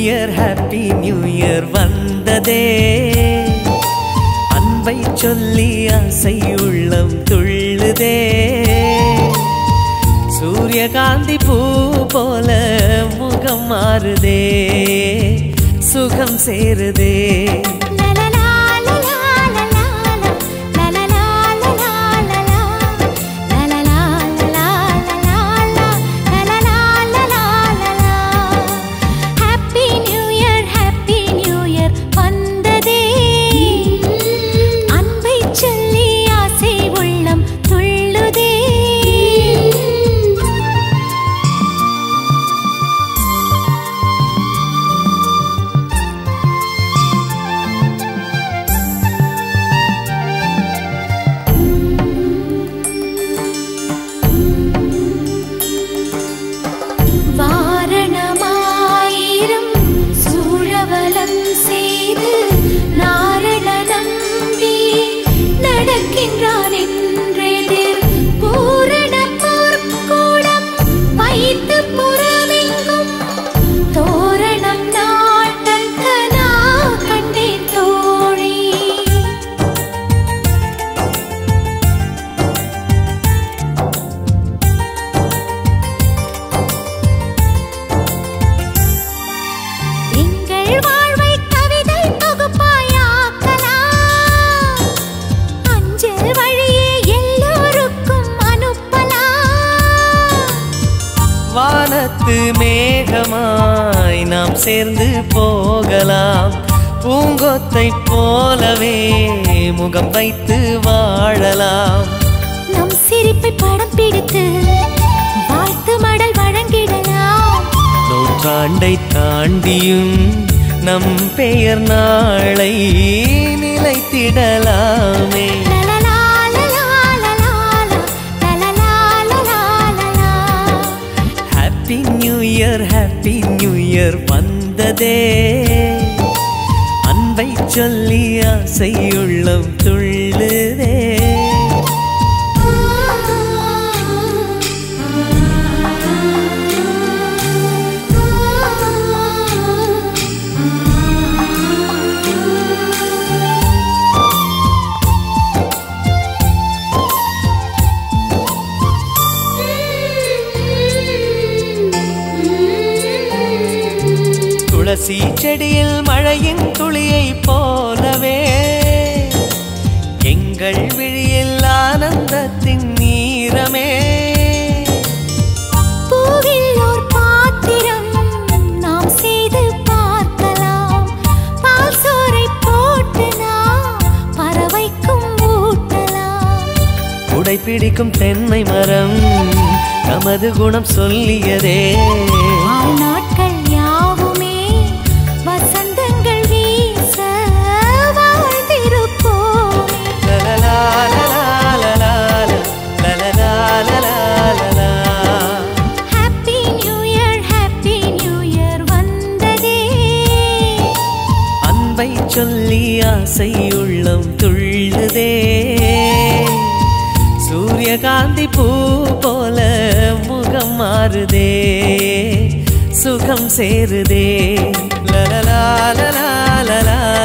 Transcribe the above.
Year happy new year வந்ததே அன்பை சொல்லி ஆசை உள்ளம் துள்ளுதே சூரியகாந்தி பூ போல முகம் மாறுதே சுகம் சேருதே happy new year happy new year வந்ததே அன்பை சொல்லி ஆசை உள்ளம் துள்ளுதே வாரணமாயிரம் சூழவலம் செய்து நாரண நம்பி நடக்கின்றான் என்றெதிர் பூரண பொற்கூடம் வைத்து புறமெங்கும் தோரணம் நாட்டக்க நான் கண்டேன் தோழி எங்கள் வாழ்வை கவிதை தொகுப்பாயாக்கலாம் அஞ்சல் வழியே எல்லோருக்கும் அனுப்பலாம் வானத்து மேகமாய் நாம் சேர்ந்து போகலாம் பூங்கொத்தை போலவே முகம் வைத்து வாழலாம் நம் சிரிப்பை படம் பிடித்து வாழ்த்து மடல் வழங்கிடலாம் நூற்றாண்டை தாண்டியும் நம் பெயர் நாளை நிலைத்திடலாமே லலலா, லலா, லலா, லலலா, லலா, லலா. Happy new year happy new year வந்ததே அன்பை சொல்லி ஆசை உள்ளம் துள்ளுதே துளசி செடியில் மழையின் துளியை போலவே எங்கள் விழியில் ஆனந்தத்தின் நீரமே பூவில் ஓர் பாத்திரம் நாம் செய்து பார்க்கலாம் பால் சோறை போட்டு நாம் பறவைக்கும் ஊட்டலாம் உடை பிடிக்கும் தென்னை மரம் நமது குணம் சொல்லியதே வாழ்நாட்கள் யாவுமே வசந்தங்கள் வீச வாழ்ந்திருப்போமே லலலா, லலா, லலா, லலலா, லலா, லலா. Happy new year happy new year வந்ததே அன்பை சொல்லி ஆசை உள்ளம் துள்ளுதே சூரியகாந்தி பூ போல முகம் மாறுதே சுகம் சேருதே லலலா லலா லலா